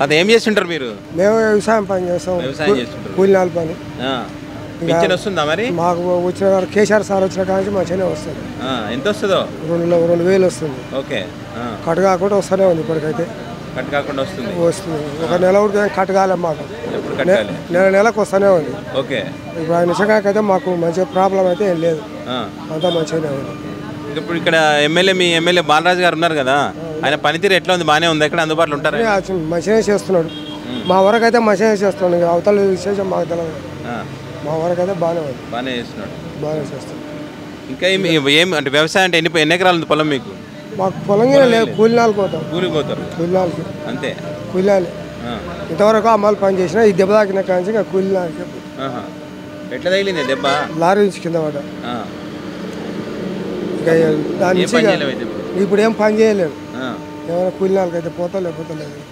అది ఏం చేస్తుంటారు మీరు మేము వ్యవసాయం పని చేస్తాం వ్యవసాయం చేస్తుంటారు కూలినాల పని ఆ. పింఛన్ వస్తుందా మరి మాకు వచ్చిన కాడ కేసీఆర్ సార్ వచ్చిన కానీ మంచిగానే వస్తుంది ఆ, ఎంత వస్తుందో రెండు రెండు వేలు వస్తుంది ఓకే ఆ, కట్ కాకుండా వస్తూనే ఉంది ఇప్పటికైతే కట్ కాకుండా వస్తుంది వస్తుంది ఒక నెల ఉడికి కట్ కాలే మాకు ఎప్పుడు కట్టాలి నెల నెలకు వస్తూనే ఉంది ఓకే ఇప్పుడు ఆయన నిజంగాకైతే మాకు మంచి ప్రాబ్లం అయితే ఏం లేదు ఆ. అంతా మంచిగానే ఉంది ఇప్పుడు ఇక్కడ ఎమ్మెల్యే మీ ఎమ్మెల్యే బాలరాజు గారు ఉన్నారు కదా ఆయన పనితీరు ఎట్లా ఉంది బాగానే ఉంది ఎక్కడ అందుబాటులో ఉంటారా అన్నీ అతను మంచిగానే చేస్తున్నాడు మా వరకు అయితే మంచిగానే చేస్తున్నాడు ఇంకా అవతల విశేషం మాకు తెలియదు ఆ, మా వరకు అయితే బాగానే ఉంది బాగానే చేస్తున్నాడు బాగానే చేస్తున్నాడు ఇంకా ఏం ఏం అంటే వ్యవసాయం అంటే ఎన్ని ఎన్ని ఎకరాలు ఉంది పొలం మీకు మాకు పొలంగా లేదు కూలినాలకు పోతాం కూలికి పోతారు కూలినాలకి అంతే కూలినాలి ఆ, ఇంతవరకు అమ్మాయిలు పని చేసినా ఈ దెబ్బ తాకిన కాంచి ఇంకా కూలినాలకి ఆహా. ఎట్లా తగిలింది దెబ్బ లారీ నుంచి కింద పడ్డా ఆ, ఇంకా దాని ఏం నుంచి పని ఇక చేయలేవు అయితే ఇప్పుడు? ఇప్పుడు ఏం పని చేయలేము ఆ, ఏమైనా కూలినాలకి అయితే పోతా లేకపోతే లేదు